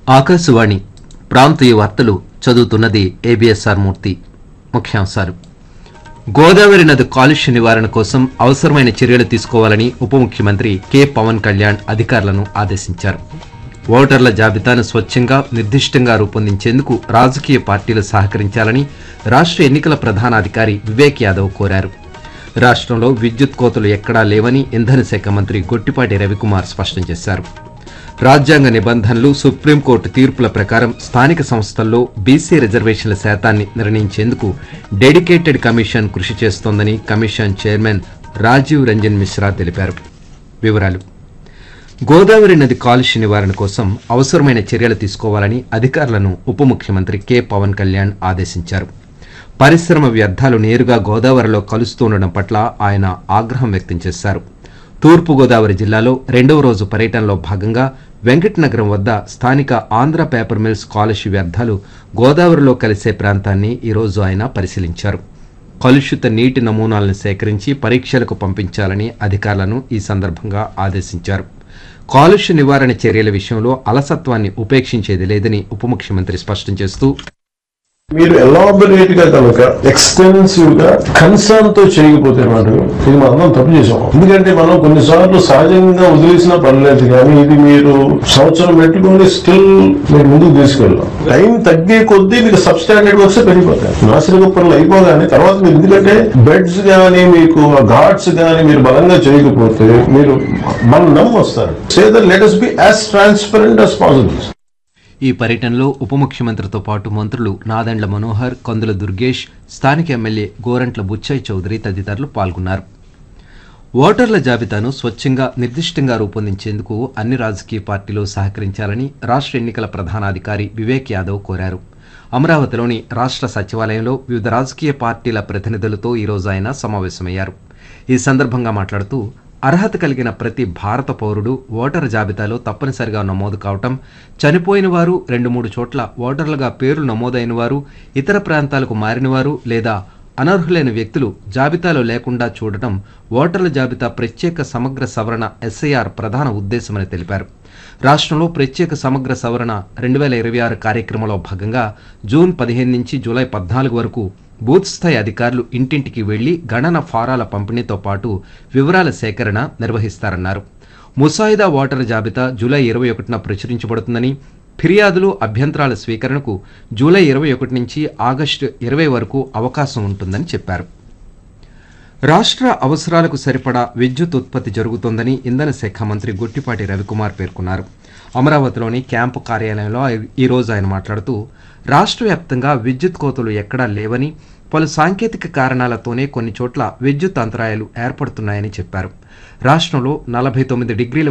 ఆకాశవాణి ప్రాంతీయ వార్తలు చదువుతున్నది ఏబిఎస్ఆర్ మూర్తి ముఖ్యాంశాలు గోదావరి నది కాలుష్య నివారణ కోసం అవసరమైన చర్యలు తీసుకోవాలని ఉప ముఖ్యమంత్రి కె పవన్ కళ్యాణ్ అధికారులను ఆదేశించారు ఓటర్ల జాబితాను స్వచ్ఛంగా నిర్దిష్టంగా రూపొందించేందుకు రాజకీయ పార్టీలు సహకరించాలని రాష్ట్ర ఎన్నికల ప్రధానాధికారి వివేక్ యాదవ్ కోరారు రాష్ట్రంలో విద్యుత్ కోతలు ఎక్కడా లేవని ఇంధన శాఖ మంత్రి గొట్టిపాటి రవికుమార్ స్పష్టం చేశారు రాజ్యాంగ నిబంధనలు సుప్రీంకోర్టు తీర్పుల ప్రకారం స్థానిక సంస్థల్లో బీసీ రిజర్వేషన్ల శాతాన్ని నిర్ణయించేందుకు డెడికేటెడ్ కమిషన్ కృషి చేస్తోందని కమిషన్ చైర్మన్ రాజీవ్ రంజన్ మిశ్రా తెలిపారు వివరాలు గోదావరి నది కాలుష్య నివారణ కోసం అవసరమైన చర్యలు తీసుకోవాలని అధికారులను ఉప ముఖ్యమంత్రి కె పవన్ కళ్యాణ్ ఆదేశించారు పరిశ్రమ వ్యర్థాలు నేరుగా గోదావరిలో కలుస్తుండడం పట్ల ఆయన ఆగ్రహం వ్యక్తం చేశారు తూర్పు గోదావరి జిల్లాలో రెండవ రోజు పర్యటనలో భాగంగా వెంకటనగరం వద్ద స్థానిక ఆంధ్ర పేపర్ మిల్స్ కాలుష్య వ్యర్థాలు గోదావరిలో కలిసే ప్రాంతాన్ని ఈరోజు ఆయన పరిశీలించారు కలుషిత నీటి నమూనాలను సేకరించి పరీక్షలకు పంపించాలని అధికారులను ఈ సందర్భంగా ఆదేశించారు కాలుష్య నివారణ చర్యల విషయంలో అలసత్వాన్ని ఉపేక్షించేది లేదని ఉప ముఖ్యమంత్రి స్పష్టం చేస్తూ మీరు ఎలాబొరేట్ గా కనుక ఎక్స్టెన్సివ్ గా కన్సర్న్ తో చేయకపోతే మాట ఇది మనం తప్పు చేసాం ఎందుకంటే మనం కొన్నిసార్లు సహజంగా వదిలేసిన పర్లేదు కానీ ఇది మీరు సంవత్సరం పెట్టుకుని స్టిల్ మీరు ముందుకు తీసుకెళ్ళాం టైం తగ్గే కొద్దీ మీకు సబ్స్టాండర్డ్ వర్క్స్ పెరిగిపోతాయి నాసిరక పనులు అయిపోగానే తర్వాత మీరు ఎందుకంటే బెడ్స్ గానీ మీకు ఘాట్స్ గానీ మీరు బలంగా చేయకపోతే మీరు మన నమ్ము వస్తారు say that let us be as transparent as possible ఈ పర్యటనలో ఉప ముఖ్యమంత్రితో పాటు మంత్రులు నాదెండ్ల మనోహర్ కొందుల దుర్గేష్ స్థానిక ఎమ్మెల్యే గోరంట్ల బుచ్చయ్య చౌదరి తదితరులు పాల్గొన్నారు ఓటర్ల జాబితాను స్వచ్ఛంగా నిర్దిష్టంగా రూపొందించేందుకు అన్ని రాజకీయ పార్టీలు సహకరించాలని రాష్ట్ర ఎన్నికల ప్రధానాధికారి వివేక్ యాదవ్ కోరారు అమరావతిలోని రాష్ట్ర సచివాలయంలో వివిధ రాజకీయ పార్టీల ప్రతినిధులతో ఈరోజు ఆయన సమావేశమయ్యారు ఈ సందర్భంగా మాట్లాడుతూ అర్హత కలిగిన ప్రతి భారత పౌరుడు ఓటరు జాబితాలో తప్పనిసరిగా నమోదు కావటం చనిపోయిన వారు రెండు మూడు చోట్ల ఓటర్లుగా పేర్లు నమోదైన వారు ఇతర ప్రాంతాలకు మారినవారు లేదా అనర్హులైన వ్యక్తులు జాబితాలో లేకుండా చూడటం ఓటర్ల జాబితా ప్రత్యేక సమగ్ర సవరణ ఎస్ఐఆర్ ప్రధాన ఉద్దేశమని తెలిపారు రాష్ట్రంలో ప్రత్యేక సమగ్ర సవరణ రెండు వేల ఇరవై ఆరు కార్యక్రమంలో భాగంగా జూన్ పదిహేను నుంచి జూలై పద్నాలుగు వరకు బూత్ స్థాయి అధికారులు ఇంటింటికి వెళ్లి గణన ఫారాల పంపిణీతో పాటు వివరాల సేకరణ నిర్వహిస్తారన్నారు ముసాయిదా ఓటరు జాబితా జూలై ఇరవై ఒకటిన ప్రచురించబడుతుందని ఫిర్యాదులు అభ్యంతరాల స్వీకరణకు జూలై ఇరవై ఒకటి నుంచి ఆగస్టు ఇరవై వరకు అవకాశం ఉంటుందని చెప్పారు రాష్ట్ర అవసరాలకు సరిపడా విద్యుత్ ఉత్పత్తి జరుగుతోందని ఇంధన శాఖ మంత్రి గొట్టిపాటి రవికుమార్ పేర్కొన్నారు అమరావతిలోని క్యాంపు కార్యాలయంలో ఈ రోజు ఆయన మాట్లాడుతూ రాష్ట్ర వ్యాప్తంగా విద్యుత్ కోతలు ఎక్కడా లేవని పలు సాంకేతిక కారణాలతోనే కొన్ని చోట్ల విద్యుత్ అంతరాయాలు ఏర్పడుతున్నాయని చెప్పారు రాష్ట్రంలో నలభై తొమ్మిది డిగ్రీల